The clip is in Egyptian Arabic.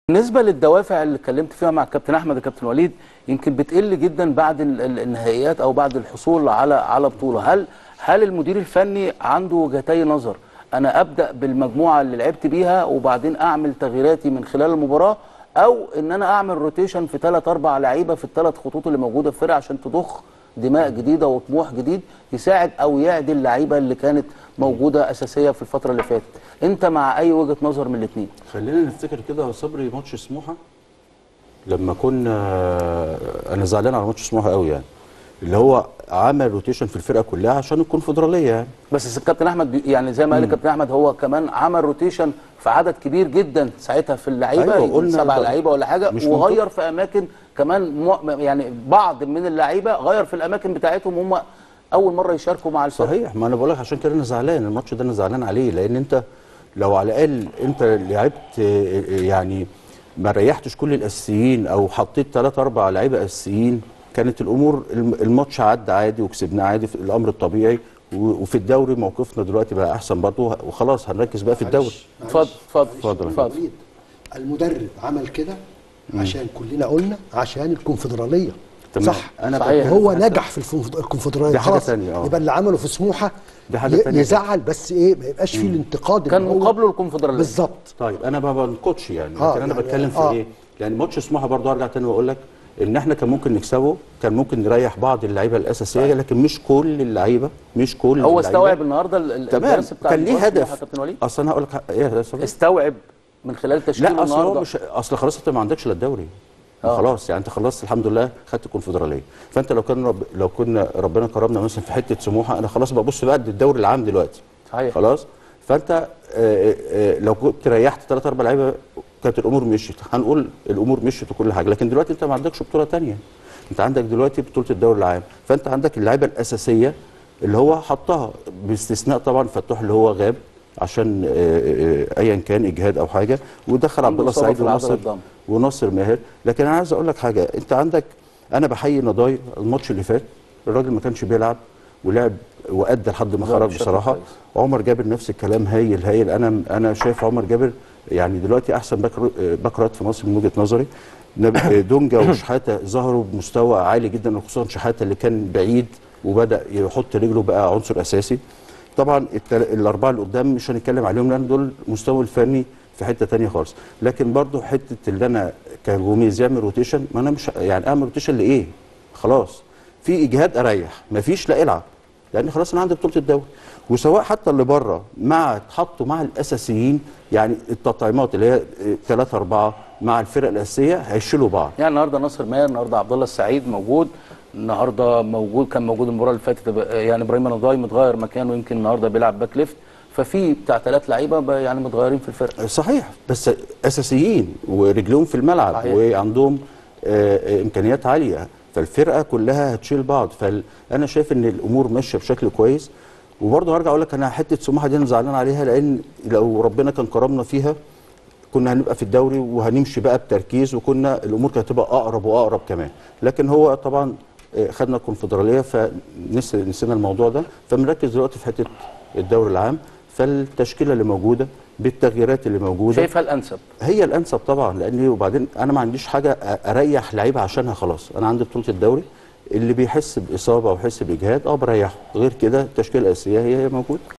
بالنسبه للدوافع اللي اتكلمت فيها مع الكابتن احمد الكابتن وليد يمكن بتقل جدا بعد ال- ال- النهائيات او بعد الحصول على على بطوله هل هل المدير الفني عنده وجهتي نظر انا ابدا بالمجموعه اللي لعبت بيها وبعدين اعمل تغييراتي من خلال المباراه او ان انا اعمل روتيشن في ثلاث اربع لعيبه في الثلاث خطوط اللي موجوده في الفرقه عشان تضخ دماء جديده وطموح جديد يساعد او يعدل اللعيبه اللي كانت موجوده اساسيه في الفتره اللي فاتت انت مع اي وجهه نظر من الاثنين خلينا نفتكر كده يا صبري ماتش سموحه لما كنا انا زعلان على ماتش سموحه قوي يعني اللي هو عمل روتيشن في الفرقه كلها عشان الكونفدراليه يعني بس الكابتن احمد بي- يعني زي ما قال الكابتن احمد هو كمان عمل روتيشن في عدد كبير جدا ساعتها في اللعيبه أيوة، أيوة قلنا سبع ده- لعيبه ولا حاجه مش وغير في اماكن كمان مو يعني بعض من اللعيبه غير في الاماكن بتاعتهم هم اول مره يشاركوا مع الفرقه صحيح ما انا بقول لك عشان كده انا زعلان الماتش ده انا زعلان عليه لان انت لو على الاقل انت لعبت آه، يعني ما ريحتش كل الاساسيين او حطيت ثلاثة اربع لعيبه اساسيين كانت الامور الم- الماتش عدى عادي وكسبناه عادي في الامر الطبيعي و- وفي الدوري موقفنا دلوقتي بقى احسن برضه وخلاص هنركز بقى في الدوري معلش، اتفضل اتفضل اتفضل. اتفضل وليد، المدرب عمل كده عشان كلنا قلنا عشان الكونفدراليه تمام. صح أنا صحيح. هو بتكلم- نجح في الفنف- الكونفدراليه دي حاجة خلاص تانية، آه. يبقى اللي عمله في سموحه دي حاجة ي- تانية. يزعل بس ايه ما يبقاش فيه الانتقاد كان اللي هو- مقابله الكونفدراليه بالظبط طيب انا ما بنقدش يعني آه، لكن انا يعني- بتكلم في آه. ايه يعني ماتش سموحه برضه ارجع تاني واقول لك ان احنا كان ممكن نكسبه كان ممكن نريح بعض اللعيبه الاساسيه لكن مش كل اللعيبه مش كل هو اللعيبة. استوعب النهارده ال- ال- تمام الدرس بتاع كان ليه المباراة يا هدف كابتن وليد اصل انا هقول لك ايه يا أستاذ؟ استوعب من خلال تشكيله لا اصل هو النهارده مش اصل خلاص انت ما عندكش الا الدوري آه. خلاص يعني انت خلصت الحمد لله خدت الكونفدراليه فانت لو كان رب لو كنا ربنا كرمنا مثلا في حته سموحه انا خلاص ببص بقى الدوري العام دلوقتي صحيح خلاص فانت آه، آه، آه، لو كنت ريحت ثلاث اربع لعيبه كانت الامور مشيت هنقول الامور مشيت وكل حاجه لكن دلوقتي انت ما عندكش بطوله تانية انت عندك دلوقتي بطوله الدوري العام فانت عندك اللعيبه الاساسيه اللي هو حطها باستثناء طبعا فتوح اللي هو غاب عشان آه، آه، ايا كان اجهاد او حاجه ودخل عبد الله إصابة السعيد في العضلة وناصر الضم. وناصر ماهر لكن انا عايز اقول لك حاجه انت عندك انا بحيي نضاي الماتش اللي فات الراجل ما كانش بيلعب ولعب وادى لحد ما ظهر خرج بشكل بصراحه كويس. عمر جابر نفس الكلام هايل هايل انا انا شايف عمر جابر يعني دلوقتي احسن باك رو- باك رايت في مصر من وجهه نظري نب- دونجا وشحاته ظهروا بمستوى عالي جدا وخصوصا شحاته اللي كان بعيد وبدا يحط رجله بقى عنصر اساسي طبعا التل- الاربعه اللي قدام مش هنتكلم عليهم لان دول مستوى الفني في حته تانية خالص لكن برضو حته اللي انا كجوميز يعمل روتيشن ما انا مش يعني اعمل روتيشن لايه خلاص في اجهاد اريح مفيش لا العب لان خلاص انا عندي بطوله الدوري وسواء حتى اللي بره مع اتحطوا مع الاساسيين يعني التطعيمات اللي هي ثلاثة أربعة مع الفرق الأساسية هيشيلوا بعض يعني النهارده ناصر ماهر النهارده عبد الله السعيد موجود النهارده موجود كان موجود المباراه اللي فاتت يعني ابراهيم نضاي متغير مكانه يمكن النهارده بيلعب باك ليفت ففي بتاع ثلاث لعيبه ب- يعني متغيرين في الفرقه صحيح بس اساسيين ورجلهم في الملعب صحيح. وعندهم آه، آه، امكانيات عاليه فالفرقه كلها هتشيل بعض فانا شايف ان الامور ماشيه بشكل كويس وبرضه هرجع اقول لك انا حته سموحه دي انا زعلان عليها لان لو ربنا كان كرمنا فيها كنا هنبقى في الدوري وهنمشي بقى بتركيز وكنا الامور كانت هتبقى اقرب واقرب كمان لكن هو طبعا آه، خدنا الكونفدراليه فنسينا الموضوع ده فبنركز دلوقتي في حته الدوري العام فالتشكيله اللي موجوده بالتغييرات اللي موجوده شايفها الانسب هي الانسب طبعا لان وبعدين انا ما عنديش حاجه أ- اريح لعيبه عشانها خلاص انا عندي بطوله الدوري اللي بيحس باصابه او يحس باجهاد اه بريحه غير كده التشكيله الاساسيه هي هي موجوده